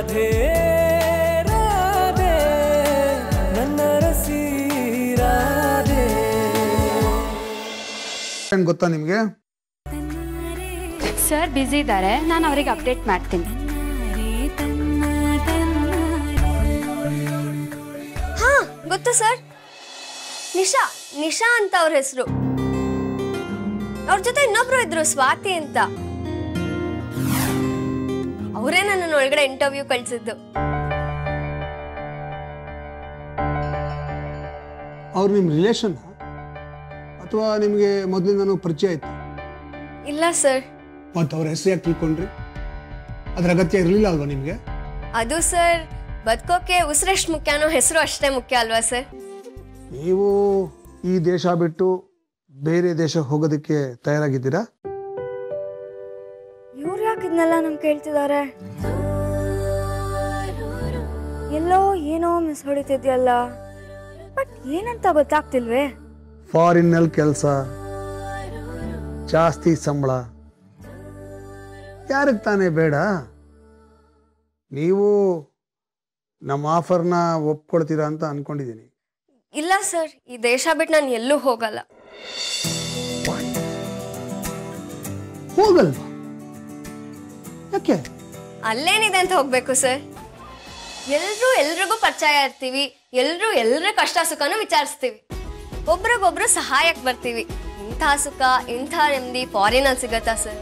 ರಾಧೆ ರಾಧೆ ನನ್ನ ರಸಿ ರಾಧೆ ಏನ್ ಗೊತ್ತಾ ನಿಮಗೆ ಸರ್ ಬ್ಯುಸಿ ಇದ್ದಾರೆ ನಾನು ಅವರಿಗೆ ಅಪ್ಡೇಟ್ ಮಾಡ್ತೀನಿ ಹಾ ಗೊತ್ತು ಸರ್ ನಿಶಾ ನಿಶಾ ಅಂತ ಅವ್ರ ಹೆಸರು ಅವ್ರ ಜೊತೆ ಇನ್ನೊಬ್ರು ಇದ್ರು ಸ್ವಾತಿ ಅಂತ ಅವರೇ ನನ್ನ ಒಳಗಡೆ ಇಂಟರ್ವ್ಯೂ ಕಳ್ಸಿದ್ದು ಅವ್ರು ನಿಮ್ಮ ರಿಲೇಷನ್ ಅಥವಾ ನಿಮಗೆ ಮೊದಲಿಂದನೂ ಪರಿಚಯ ಆಯ್ತು ಇಲ್ಲ ಸರ್ ಮತ್ತು ಅವ್ರ ಹೆಸರು ಯಾಕೆ ತಿಳ್ಕೊಂಡ್ರಿ ಅದ್ರ ಅಗತ್ಯ ಇರಲಿಲ್ಲ ಅಲ್ವಾ ನಿಮಗೆ ಅದು ಸರ್ ಬದುಕೋಕೆ ಉಸಿರೆಷ್ಟು ಮುಖ್ಯನೋ ಹೆಸರು ಅಷ್ಟೇ ಮುಖ್ಯ ಅಲ್ವಾ ಸರ್ ನೀವು ಈ ದೇಶ ಬಿಟ್ಟು ಬೇರೆ ದೇಶ ಹೋಗೋದಕ್ಕೆ ತಯಾರಾಗಿದ್ದೀರಾ ಇವ್ರು ಯಾಕೆ ಇದನ್ನೆಲ್ಲ ನಮ್ ಕೇಳ್ತಿದ್ದಾರೆ ಎಲ್ಲೋ ಏನೋ ಮಿಸ್ ಹೊಡಿತಿದ್ಯಲ್ಲ ಬಟ್ ಏನಂತ ಗೊತ್ತಾಗ್ತಿಲ್ವೇ ಫಾರಿನ್ನಲ್ಲಿ ಕೆಲಸ ಜಾಸ್ತಿ ಸಂಬಳ ಯಾರಿಗೆ ತಾನೇ ಬೇಡ ನೀವು ನಮ್ಮ ಆಫರ್ನ ಒಪ್ಕೊಳ್ತೀರಾ ಅಂತ ಅನ್ಕೊಂಡಿದ್ದೀನಿ ಇಲ್ಲ ಸರ್ ಈ ದೇಶ ಬಿಟ್ಟು ನಾನು ಎಲ್ಲೂ ಹೋಗಲ್ಲ ಹೋಗಲ್ವಾ ಯಾಕೆ ಅಲ್ಲೇನಿದೆ ಅಂತ ಹೋಗ್ಬೇಕು ಸರ್ ಎಲ್ರೂ ಎಲ್ರಿಗೂ ಪರಿಚಯ ಇರ್ತೀವಿ ಎಲ್ರೂ ಎಲ್ರ ಕಷ್ಟ ಸುಖನೂ ವಿಚಾರಿಸ್ತೀವಿ ಒಬ್ರಿಗೊಬ್ರು ಸಹಾಯಕ್ಕೆ ಬರ್ತೀವಿ ಇಂಥ ಸುಖ ಇಂಥ ನೆಮ್ಮದಿ ಫಾರಿನಲ್ಲಿ ಸಿಗತ್ತಾ ಸರ್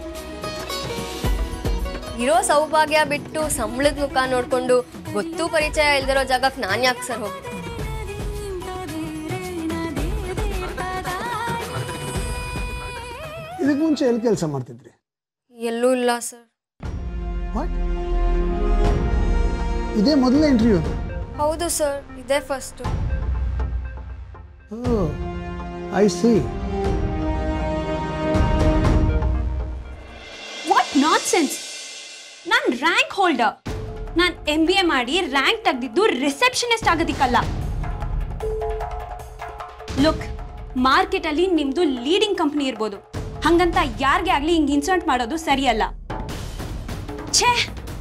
ಇರೋ ಸೌಭಾಗ್ಯ ಬಿಟ್ಟು ಸಂಬಳದ ಮುಖ ನೋಡ್ಕೊಂಡು ಗೊತ್ತು ಪರಿಚಯ ಇಲ್ದಿರೋ ಜಾಗಕ್ಕೆ ನಾನು ಯಾಕೆ ಸರ್ ಹೋಗಿ ಇದಕ್ಕೆ ಮುಂಚೆ ಎಲ್ಲಿ ಕೆಲಸ ಮಾಡ್ತಿದ್ರಿ ಎಲ್ಲೂ ಇಲ್ಲ ಸರ್ ವಾಟ್ ಇದೇ ಮೊದಲನೇ ಇಂಟರ್ವ್ಯೂ ಹೌದು ಸರ್ ಇದೇ first I see what nonsense ನಾನು ರ್ಯಾಂಕ್ ಹೋಲ್ಡರ್ ನಾನು ಎಂ ಬಿ ಎ ಮಾಡಿ ರ್ಯಾಂಕ್ ತೆಗೆದಿದ್ದು ರಿಸೆಪ್ಷನಿಸ್ಟ್ ಆಗೋದಿಕ್ಕಲ್ಲ ಲುಕ್ ಮಾರ್ಕೆಟಲ್ಲಿ ನಿಮ್ದು ಲೀಡಿಂಗ್ ಕಂಪ್ನಿ ಇರ್ಬೋದು ಹಂಗಂತ ಯಾರಿಗೆ ಆಗಲಿ ಹಿಂಗೆ ಇನ್ಸಲ್ಟ್ ಮಾಡೋದು ಸರಿಯಲ್ಲ ಛೇ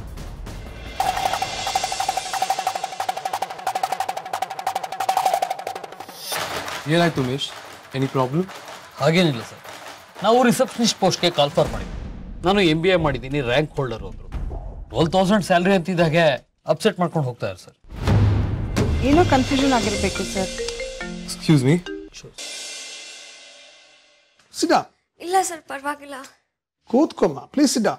ಏನಾಯ್ತು ಉಮೇಶ್ ಎನಿ ಪ್ರಾಬ್ಲಮ್ ಹಾಗೇನಿಲ್ಲ ಸರ್ ನಾವು ರಿಸೆಪ್ಷನಿಸ್ಟ್ ಪೋಸ್ಟ್ಗೆ ಕಾಲ್ ಫಾರ್ ಮಾಡಿದ್ವಿ ನಾನು ಎಂ ಬಿ ಎ ಮಾಡಿದ್ದೀನಿ ರ್ಯಾಂಕ್ ಹೋಲ್ಡರ್ ಅಂದರು ಟ್ವೆಲ್ ತೌಸಂಡ್ ಸ್ಯಾಲ್ರಿ ಅಂತಿದ್ದಾಗೆ ಅಪ್ಸೆಟ್ ಮಾಡ್ಕೊಂಡು ಹೋಗ್ತಾ ಇದ್ದಾರೆ ಸರ್ ಏನೋ ಕನ್ಫ್ಯೂಷನ್ ಆಗಿರ್ಬೇಕು ಸರ್ ಎಕ್ಸ್ಕ್ಯೂಸ್ ಮೀ ಸಿಡಾ ಇಲ್ಲ ಸರ್ ಪರವಾಗಿಲ್ಲ ಕೂತ್ಕೊಮ್ಮ ಪ್ಲೀಸ್ ಸಿಡಾ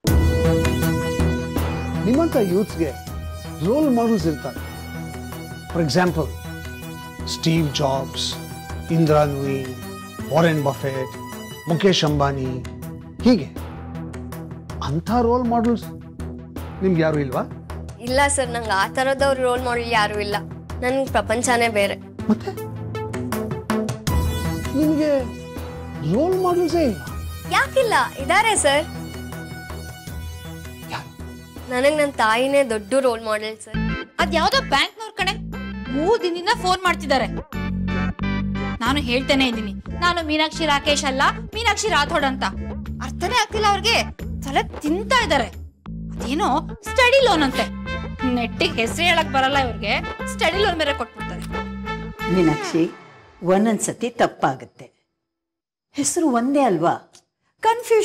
ನಿಮ್ಮಂಥ ಯೂತ್ಸ್ಗೆ ರೋಲ್ ಮಾಡೆಲ್ಸ್ ಇರ್ತಾರೆ for example Steve Jobs Indira Nooyi Warren Buffett Mukesh Ambani ಹೀಗೆ ಅಂಥ ರೋಲ್ ಮಾಡೆಲ್ಸ್ ನಿಮ್ಗೆ ಯಾರು ಇಲ್ವಾ ಇಲ್ಲ ಸರ್ ನಂಗೆ ಆ ಥರದವ್ರು ರೋಲ್ ಮಾಡಲ್ ಯಾರೂ ಇಲ್ಲ ನನ್ಗೆ ಪ್ರಪಂಚನೇ ಬೇರೆ ಮತ್ತೆ ನಿಮಗೆ ರೋಲ್ ಮಾಡೆಲ್ಸೇ ಇಲ್ವಾ ಯಾಕಿಲ್ಲ ಇದಾರೆ ಸರ್ ನನಗೆ ನನ್ನ ತಾಯಿನೇ ದೊಡ್ಡ ರೋಲ್ ಮಾಡೆಲ್ ಸರ್ ಅದ್ಯಾವ್ದೋ ಬ್ಯಾಂಕ್ನವ್ರ ಕಣೆ ಮೂರ್ ದಿನದಿಂದ ಫೋನ್ ಮಾಡ್ತಿದ್ದಾರೆ ನಾನು ಹೇಳ್ತೇನೆ ಇದ್ದೀನಿ ನಾನು ಮೀನಾಕ್ಷಿ ರಾಕೇಶ್ ಅಲ್ಲ ಮೀನಾಕ್ಷಿ ರಾಥೋಡ್ ಅಂತ ಅರ್ಥನೇ ಆಗ್ತಿಲ್ಲ ಅವ್ರಿಗೆ ತಲೆ ತಿಂತಾ ಇದ್ದಾರೆ ಅದೇನೋ ಸ್ಟಡಿ ಲೋನ್ ಅಂತೆ ನೆಟ್ಟಿಗೆ ಹೆಸರು ಹೇಳಕ್ ಬರಲ್ಲ ಇವ್ರಿಗೆ ಸ್ಟಡಿ ಲೋನ್ ಬೇರೆ ಕೊಟ್ಬಿಡ್ತಾರೆ ಮೀನಾಕ್ಷಿ ಒಂದೊಂದ್ಸತಿ ತಪ್ಪಾಗುತ್ತೆ ಹೆಸರು ಒಂದೇ ಅಲ್ವಾ ಕನ್ಫ್ಯೂಷನ್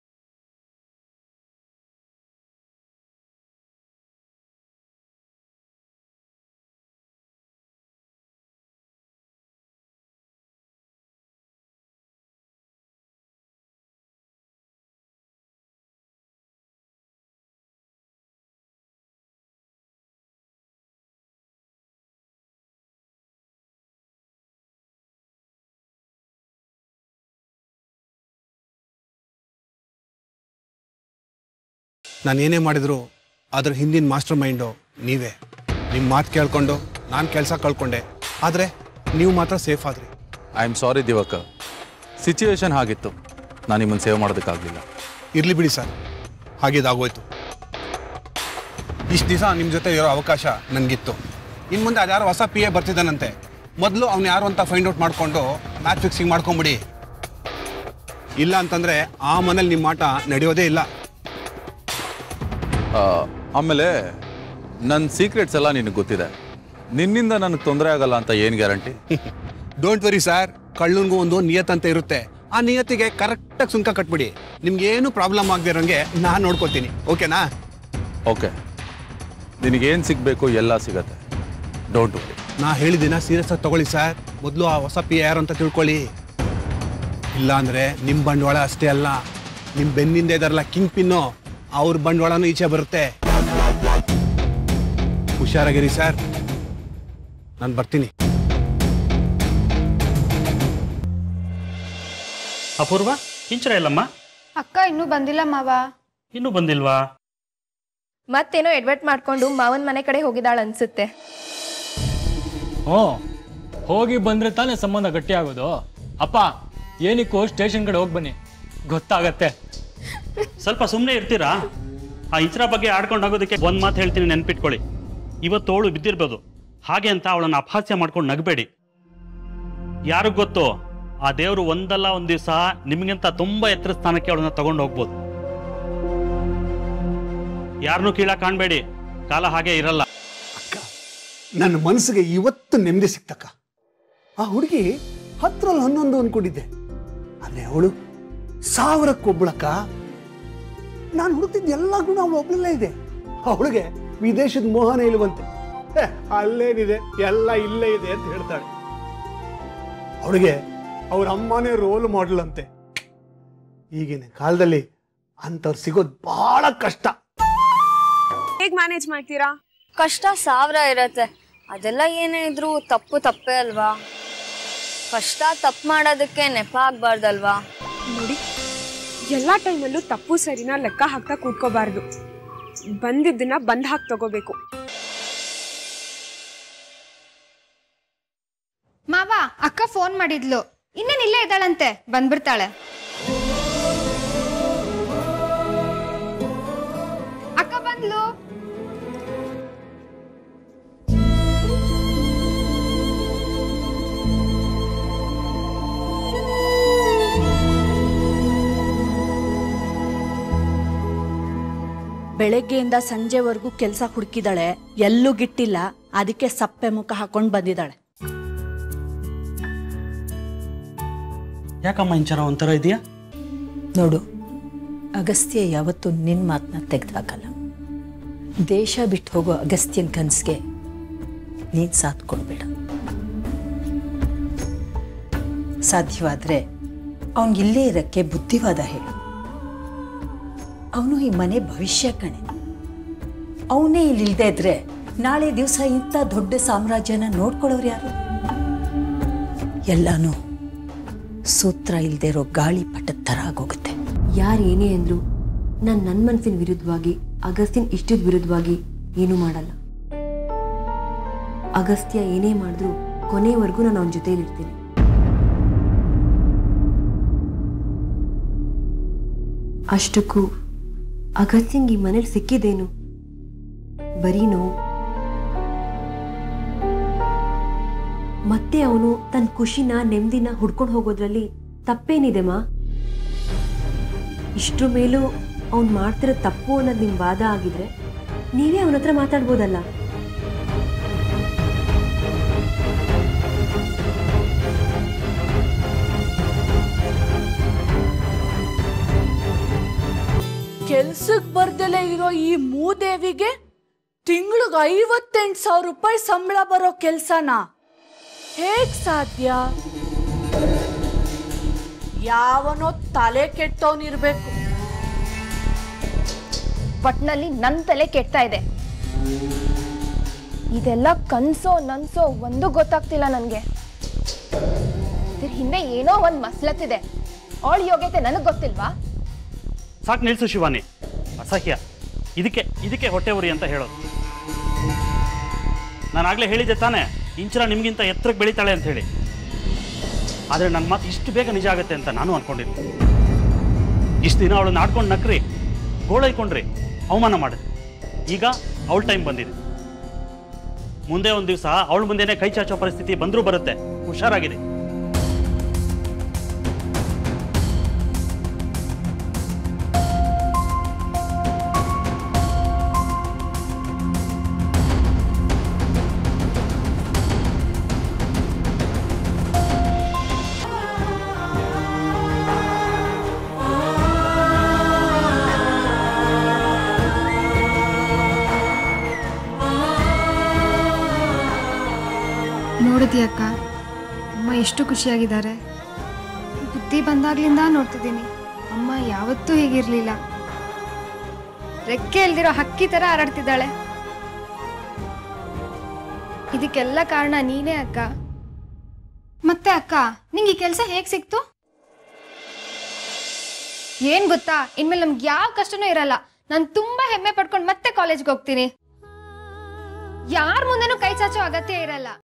ನಾನು ಏನೇ ಮಾಡಿದ್ರು ಅದ್ರ ಹಿಂದಿನ ಮಾಸ್ಟರ್ ಮೈಂಡು ನೀವೇ ನಿಮ್ಮ ಮಾತು ಕೇಳ್ಕೊಂಡು ನಾನು ಕೆಲಸ ಕಳ್ಕೊಂಡೆ ಆದರೆ ನೀವು ಮಾತ್ರ ಸೇಫ್ ಆದ್ರಿ ಐ ಆಮ್ ಸಾರಿ ದಿವಕ ಸಿಚುವೇಶನ್ ಹಾಗಿತ್ತು ನಾನು ನಿಮ್ಮನ್ನು ಸೇವ್ ಮಾಡೋದಕ್ಕಾಗಲಿಲ್ಲ ಇರಲಿ ಬಿಡಿ ಸರ್ ಹಾಗಿದಾಗೋಯ್ತು ಇಷ್ಟು ದಿವಸ ನಿಮ್ಮ ಜೊತೆ ಇರೋ ಅವಕಾಶ ನನಗಿತ್ತು ಇನ್ನು ಮುಂದೆ ಅದ್ಯಾರೋ ಹೊಸ ಪಿ ಎ ಬರ್ತಿದ್ದಾನಂತೆ ಮೊದಲು ಅವ್ನು ಯಾರು ಅಂತ ಫೈಂಡ್ ಔಟ್ ಮಾಡಿಕೊಂಡು ಮ್ಯಾಚ್ ಫಿಕ್ಸಿಂಗ್ ಮಾಡ್ಕೊಂಬಿಡಿ ಇಲ್ಲ ಅಂತಂದರೆ ಆ ಮನೇಲಿ ನಿಮ್ಮ ಆಟ ನಡೆಯೋದೇ ಇಲ್ಲ ಆ, ಆಮೇಲೆ ನನ್ನ ಸೀಕ್ರೆಟ್ಸ್ ಎಲ್ಲ ನಿನಗೆ ಗೊತ್ತಿದೆ ನಿನ್ನಿಂದ ನನಗೆ ತೊಂದರೆ ಆಗಲ್ಲ ಅಂತ ಏನು ಗ್ಯಾರಂಟಿ ಡೋಂಟ್ ವರಿ ಸರ್ ಕಳ್ಳನ್ಗೂ ಒಂದು ನಿಯತ್ ಅಂತ ಇರುತ್ತೆ ಆ ನಿಯತ್ತಿಗೆ ಕರೆಕ್ಟಾಗಿ ಸುಂಕ ಕಟ್ಬಿಡಿ ನಿಮ್ಗೆ ಏನು ಪ್ರಾಬ್ಲಮ್ ಆಗದೆ ಇರೋಂಗೆ ನಾನು ನೋಡ್ಕೊತೀನಿ ಓಕೆನಾ ಓಕೆ ನಿನಗೇನು ಸಿಗಬೇಕು ಎಲ್ಲ ಸಿಗತ್ತೆ ಡೋಂಟ್ ವರಿ ನಾ ಹೇಳಿದ್ದೀನ ಸೀರಿಯಸ್ ಆಗಿ ತಗೊಳ್ಳಿ ಸರ್ ಮೊದಲು ಆ ಹೊಸ ಪಿ ಯಾರು ಅಂತ ತಿಳ್ಕೊಳ್ಳಿ ಇಲ್ಲ ಅಂದ್ರೆ ನಿಮ್ಮ ಬಂಡವಾಳ ಅಷ್ಟೇ ಅಲ್ಲ ನಿಮ್ಮ ಬೆನ್ನಿಂದ ಇದಾರಲ್ಲ ಕಿಂಗ್ ಪಿನ್ನು ಅವ್ರ ಬಂಡವಾಳನೂ ಈಚೆ ಬರುತ್ತೆ ಹುಷಾರಾಗಿರಿ ಸರ್ ನಾನು ಬರ್ತೀನಿ ಅಪೂರ್ವ ಕಿಂಚರ ಇಲ್ಲಮ್ಮ ಅಕ್ಕ ಇನ್ನೂ ಬಂದಿಲ್ಲ ಮಾವ ಇನ್ನೂ ಬಂದಿಲ್ವಾ ಮತ್ತೇನೋ ಎಡ್ವರ್ಟ್ ಮಾಡ್ಕೊಂಡು ಮಾವನ್ ಮನೆ ಕಡೆ ಹೋಗಿದಾಳ ಅನ್ಸುತ್ತೆ ಹ್ಞೂ ಹೋಗಿ ಬಂದ್ರೆ ತಾನೇ ಸಂಬಂಧ ಗಟ್ಟಿ ಆಗೋದು ಅಪ್ಪ ಏನಕ್ಕೂ ಸ್ಟೇಷನ್ ಕಡೆ ಹೋಗಿ ಬನ್ನಿ ಗೊತ್ತಾಗತ್ತೆ ಸ್ವಲ್ಪ ಸುಮ್ಮನೆ ಇರ್ತೀರಾ ಆ ಇಂಚರ ಬಗ್ಗೆ ಆಡ್ಕೊಂಡು ಹೋಗೋದಕ್ಕೆ ಒಂದು ಮಾತು ಹೇಳ್ತೀನಿ ನೆನ್ಪಿಟ್ಕೊಳ್ಳಿ ಇವತ್ತು ಅವಳು ಬಿದ್ದಿರ್ಬೋದು ಹಾಗೆ ಅಂತ ಅವಳನ್ನ ಅಪಹಾಸ್ಯ ಮಾಡ್ಕೊಂಡು ನಗಬೇಡಿ ಯಾರಿಗ್ ಗೊತ್ತು ಆ ದೇವರು ಒಂದಲ್ಲ ಒಂದ್ ದಿವಸ ನಿಮ್ಗಿಂತ ತುಂಬಾ ಎತ್ತರ ಸ್ಥಾನಕ್ಕೆ ಅವಳನ್ನ ತಗೊಂಡು ಹೋಗ್ಬೋದು ಯಾರನ್ನೂ ಕೀಳ ಕಾಣಬೇಡಿ ಕಾಲ ಹಾಗೆ ಇರಲ್ಲ ನನ್ನ ಮನಸ್ಸಿಗೆ ಇವತ್ತು ನೆಮ್ಮದಿ ಸಿಕ್ತಕ್ಕ ಆ ಹುಡುಗಿ ಹತ್ತರಲ್ಲಿ ಹನ್ನೊಂದು ಅನ್ಕೊಂಡಿದ್ದೆ ಆದ್ರೆ ಅವಳು ಸಾವಿರಕ್ಕೊಬ್ಬಳಕ್ಕ ನಾನು ಹುಡುಕ್ತಿದ್ದ ಎಲ್ಲ ಗುಣ ಅವಳು ಒಬ್ಳಲ್ಲೇ ಇದೆ ಅವಳಿಗೆ ವಿದೇಶದ ಮೋಹನ ಇಲ್ವಂತೆ ಹೇ, ಅಲ್ಲೇನಿದೆ ಎಲ್ಲ ಇಲ್ಲೇ ಇದೆ ಅಂತ ಹೇಳ್ತಾಳೆ ಅವಳಿಗೆ ಅವ್ರ ಅಮ್ಮನೇ ರೋಲ್ ಮಾಡಲ್ ಅಂತೆ ಈಗಿನ ಕಾಲದಲ್ಲಿ ಅಂಥವ್ರು ಸಿಗೋದು ಬಹಳ ಕಷ್ಟ ಹೇಗ್ ಮ್ಯಾನೇಜ್ ಮಾಡ್ತೀರಾ ಕಷ್ಟ ಸಾವಿರ ಇರತ್ತೆ ಅದೆಲ್ಲ ಏನೇ ಇದ್ರು ತಪ್ಪು ತಪ್ಪೇ ಅಲ್ವಾ ಕಷ್ಟ ತಪ್ಪು ಮಾಡೋದಕ್ಕೆ ನೆಪ ಆಗ್ಬಾರ್ದಲ್ವಾ ನೋಡಿ ಎಲ್ಲಾ ಟೈಮಲ್ಲೂ ತಪ್ಪು ಸರಿನ ಲೆಕ್ಕ ಹಾಕ್ತಾ ಕೂತ್ಕೋಬಾರ್ದು ಬಂದಿದ್ದನ್ನ ಬಂದ್ ಹಾಕಿ ತಗೋಬೇಕು ಮಾವ ಅಕ್ಕ ಫೋನ್ ಮಾಡಿದ್ಲು ಇನ್ನೇನ್ ಇಲ್ಲೇ ಇದ್ದಾಳಂತೆ ಬಂದ್ಬಿಡ್ತಾಳೆ ಅಕ್ಕ ಬಂದ್ಲು ಬೆಳಗ್ಗೆಯಿಂದ ಸಂಜೆವರೆಗೂ ಕೆಲಸ ಹುಡುಕಿದಾಳೆ ಎಲ್ಲೂ ಗಿಟ್ಟಿಲ್ಲ ಅದಕ್ಕೆ ಸಪ್ಪೆ ಮುಖ ಹಾಕೊಂಡು ಬಂದಿದ್ದಾಳೆ ಯಾಕಮ್ಮ ಇಂಚರ ಒಂಥರ ಇದೆಯಾ ನೋಡು ಅಗಸ್ತ್ಯ ಯಾವತ್ತೂ ನಿನ್ನ ಮಾತನ್ನ ತೆಗೆದಾಕಲ್ಲ ದೇಶ ಬಿಟ್ಟು ಹೋಗೋ ಅಗಸ್ತ್ಯನ ಕನಸಿಗೆ ನೀನು ಸಾಥ್ ಕೊಡ್ಬೇಡ ಸಾಧ್ಯವಾದರೆ ಅವನಿಗಿಲ್ಲೇ ಇರಕ್ಕೆ ಬುದ್ಧಿವಾದ ಹೇಳು ಅವನು ಈ ಮನೆ ಭವಿಷ್ಯ ಕಣೆ ಅವನೇ ಇಲ್ಲಿಲ್ದೇ ಇದ್ರೆ ನಾಳೆ ದಿವಸ ಇಂಥ ದೊಡ್ಡ ಸಾಮ್ರಾಜ್ಯನ ನೋಡ್ಕೊಳ್ಳೋರು ಯಾರು ಎಲ್ಲಾನು ಸೂತ್ರ ಇಲ್ಲದೆ ಇರೋ ಗಾಳಿ ಪಟದ ಥರ ಆಗೋಗುತ್ತೆ ಯಾರು ಏನೇ ಅಂದ್ರು ನಾನು ನನ್ನ ಮನಸ್ಸಿನ ವಿರುದ್ಧವಾಗಿ ಅಗಸ್ತ್ಯನ್ ಇಷ್ಟದ ವಿರುದ್ಧವಾಗಿ ಏನೂ ಮಾಡಲ್ಲ ಅಗಸ್ತ್ಯ ಏನೇ ಮಾಡಿದ್ರು ಕೊನೆವರೆಗೂ ನಾನು ಅವನ ಜೊತೆಲಿರ್ತೀನಿ ಅಷ್ಟಕ್ಕೂ ಅಗಸ್ತ್ಯಂಗೆ ಈ ಮನೇಲಿ ಸಿಕ್ಕಿದೇನು ಬರೀ ನೋವು ಮತ್ತೆ ಅವನು ತನ್ನ ಖುಷಿನ ನೆಮ್ಮದಿನ ಹುಡ್ಕೊಂಡು ಹೋಗೋದ್ರಲ್ಲಿ ತಪ್ಪೇನಿದೆ ಮಾ ಇಷ್ಟ್ರ ಮೇಲೂ ಅವ್ನು ಮಾಡ್ತಿರೋ ತಪ್ಪು ಅನ್ನೋದು ನಿಮ್ಮ ವಾದ ಆಗಿದ್ರೆ ನೀವೇ ಅವನ ಹತ್ರ ಮಾತಾಡ್ಬೋದಲ್ಲ ಕೆಲ್ಸಕ್ ಬರ್ದಲೇ ಇರೋ ಈ ಮೂದೇವಿಗೆ ತಿಂಗ್ಳಿಗೆ ಐವತ್ತೆಂಟು ಸಾವಿರ ರೂಪಾಯಿ ಸಂಬಳ ಬರೋ ಕೆಲ್ಸನಾ ಹೇಗ್ ಸಾಧ್ಯ ಯಾವನೋ ತಲೆ ಕೆಟ್ಟವನಿರ್ಬೇಕು ಒಟ್ನಲ್ಲಿ ನನ್ನ ತಲೆ ಕೆಡ್ತಾ ಇದೆ ಇದೆಲ್ಲ ಕನ್ಸೋ ನನ್ಸೋ ಒಂದು ಗೊತ್ತಾಗ್ತಿಲ್ಲ ನನಗೆ ಇದ್ರ ಹಿಂದೆ ಏನೋ ಒಂದು ಮಸ್ಲತ್ತಿದೆ ಅವಳ ಯೋಗ್ಯತೆ ನನಗೆ ಗೊತ್ತಿಲ್ವಾ ಸಾಕು ನಿಲ್ಸು ಶಿವಾನಿ ಅಸಹ್ಯ ಇದಕ್ಕೆ ಇದಕ್ಕೆ ಹೊಟ್ಟೆ ಉರಿ ಅಂತ ಹೇಳೋದು ನಾನು ಆಗಲೇ ಹೇಳಿದ್ದೆ ತಾನೇ ಇಂಚರ ನಿಮ್ಗಿಂತ ಎತ್ತರಕ್ಕೆ ಬೆಳಿತಾಳೆ ಅಂತ ಹೇಳಿ ಆದರೆ ನನ್ನ ಮಾತು ಇಷ್ಟು ಬೇಗ ನಿಜ ಆಗುತ್ತೆ ಅಂತ ನಾನು ಅನ್ಕೊಂಡಿದ್ದೆ ಇಷ್ಟು ದಿನ ಅವಳನ್ನ ಆಡ್ಕೊಂಡು ನಕ್ರಿ ಗೋಳೈಕೊಂಡ್ರಿ ಅವಮಾನ ಮಾಡಿದ್ರಿ ಈಗ ಅವಳ ಟೈಮ್ ಬಂದಿದೆ ಮುಂದೆ ಒಂದು ದಿವಸ ಅವಳ ಮುಂದೆನೇ ಕೈ ಚಾಚೋ ಪರಿಸ್ಥಿತಿ ಬಂದರೂ ಬರುತ್ತೆ ಹುಷಾರಾಗಿದೆ ಹೇಳ್ತೀಯ ಅಕ್ಕ ಅಮ್ಮ ಎಷ್ಟು ಖುಷಿಯಾಗಿದ್ದಾರೆ ಬುದ್ಧಿ ಬಂದಾಗ್ಲಿಂದ ನೋಡ್ತಿದ್ದೀನಿ ಅಮ್ಮ ಯಾವತ್ತೂ ಹೀಗಿರ್ಲಿಲ್ಲ ರೆಕ್ಕೆ ಇಲ್ದಿರೋ ಹಕ್ಕಿ ತರ ಹಾರಾಡ್ತಿದ್ದಾಳೆ ಇದಕ್ಕೆಲ್ಲ ಕಾರಣ ನೀನೇ ಅಕ್ಕ ಮತ್ತೆ ಅಕ್ಕ ನಿಂಗೆ ಈ ಕೆಲಸ ಹೇಗ್ ಸಿಕ್ತು ಏನ್ ಗೊತ್ತಾ ಇನ್ಮೇಲೆ ನಮ್ಗೆ ಯಾವ ಕಷ್ಟನೂ ಇರಲ್ಲ ನಾನು ತುಂಬಾ ಹೆಮ್ಮೆ ಪಡ್ಕೊಂಡು ಮತ್ತೆ ಕಾಲೇಜ್ಗೆ ಹೋಗ್ತೀನಿ ಯಾರ ಮುಂದೆನೂ ಕೈ ಚಾಚೋ ಅಗತ್ಯ ಇರಲ್ಲ